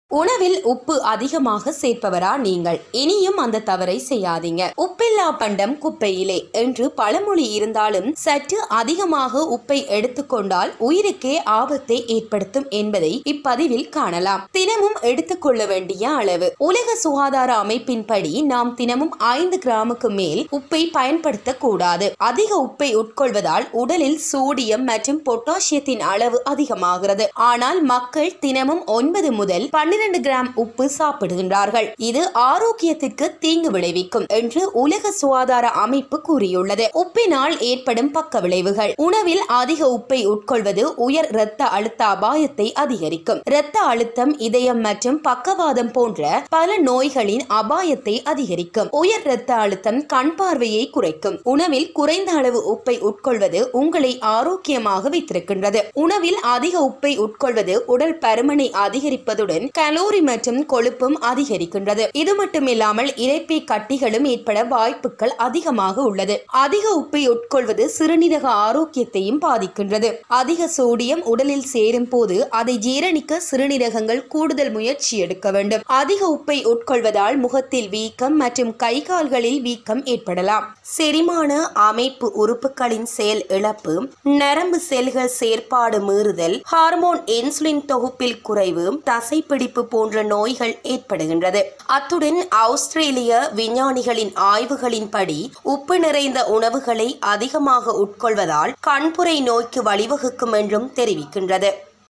உணவில் உப்பு அதிகமாக சேர்ப்பவரா நீங்கள் இனியும் அந்த தவறை செய்யாதீங்க உப்பில்லா பண்டம் குப்பையிலே என்று பழமொழி இருந்தாலும் சற்று அதிகமாக உப்பை எடுத்துக்கொண்டால் உயிருக்கே ஆபத்தை ஏற்படுத்தும் என்பதை இப்பதிவில் காணலாம் தினமும் எடுத்துக்கொள்ள வேண்டிய அளவு உலக சுகாதார அமைப்பின்படி நாம் தினமும் ஐந்து கிராமுக்கு மேல் உப்பை பயன்படுத்த கூடாது அதிக உப்பை உட்கொள்வதால் உடலில் சோடியம் மற்றும் பொட்டாசியத்தின் அளவு அதிகமாகிறது ஆனால் மக்கள் தினமும் ஒன்பது முதல் பன்னிரண்டு கிராம் உப்பு சாப்பிடுகின்றார்கள் இது ஆரோக்கியத்திற்கு தீங்கு விளைவிக்கும் என்று உலக சுகாதார அமைப்பு கூறியுள்ளது உப்பினால் ஏற்படும் பக்க விளைவுகள் உணவில் அதிக உப்பை உட்கொள்வது உயர் இரத்த அழுத்த அபாயத்தை அதிகரிக்கும் இரத்த அழுத்தம் இதயம் மற்றும் பக்கவாதம் போன்ற பல நோய்களின் அபாயத்தை அதிகரிக்கும் உயர் இரத்த அழுத்தம் கண் பார்வையை குறைக்கும் உணவில் குறைந்த அளவு உப்பை உட்கொள்வது உங்களை ஆரோக்கியமாக வைத்திருக்கின்றது உணவில் அதிக உப்பை உட்கொள்வது உடல் பருமனை அதிகரிப்பதுடன் கலோரி மற்றும் கொழுப்பும் அதிகரிக்கின்றது இது மட்டுமில்லாமல் இறைப்பை கட்டிகளும் ஏற்பட வாய்ப்புகள் அதிகமாக உள்ளது அதிக உப்பை உட்கொள்வது சிறுநீரக ஆரோக்கியத்தையும் பாதிக்கின்றது அதிக சோடியம் உடலில் சேரும் போது அதை ஜீரணிக்க சிறுநீரகங்கள் கூடுதல் முயற்சி எடுக்க வேண்டும் அதிக உப்பை உட்கொள்வதால் முகத்தில் வீக்கம் மற்றும் கை கால்களில் வீக்கம் ஏற்படலாம் செரிமான அமைப்பு உறுப்புகளின் செயல் இழப்பு நரம்பு செல்கள் செயற்பாடு மீறுதல் ஹார்மோன் இன்சுலின் தொகுப்பில் குறைவு தசைப்பிடிப்பு போன்ற நோய்கள் ஏற்படுகின்றது அத்துடன் ஆஸ்திரேலிய விஞ்ஞானிகளின் ஆய்வுகளின்படி உப்பு நிறைந்த உணவுகளை அதிகமாக உட்கொள்வதால் கண்புரை நோய்க்கு வழிவகுக்கும் என்றும் தெரிவிக்கின்றது